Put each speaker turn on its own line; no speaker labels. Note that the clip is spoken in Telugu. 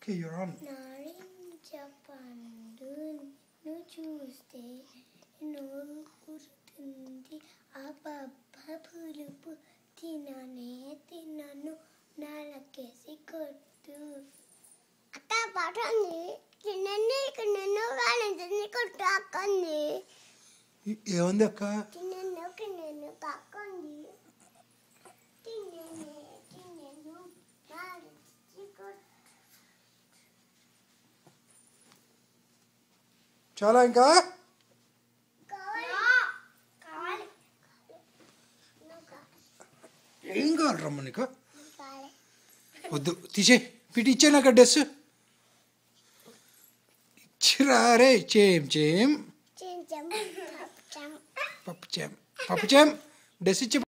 ఓకే యూర్ ఆన్
నారింజ పండు నిన్ను చూస్తే నోరు కురుతుంది అబ్బబ్బ పులుపు తిననే తినను నాలకేసి కొట్టు అక్క పట్టండి తినండి నన్ను కాలించింది కొట్టు అక్కండి
ఏముంది అక్క
తినను నన్ను కక్కండి తినను తినను నాలించి కొట్టు
చాలా ఇంకా
కావాలి కావాలి నువ్వు కావాలి
ఏం కావాలి రమ్మ నీకు
కావాలి
వద్దు తీసే పిటి ఇచ్చే నాకు డ్రెస్ ఇచ్చిరా రే చేం చేం
చెంచం పచ్చం
పప్పు చేం పప్పు చేం డ్రెస్ ఇచ్చి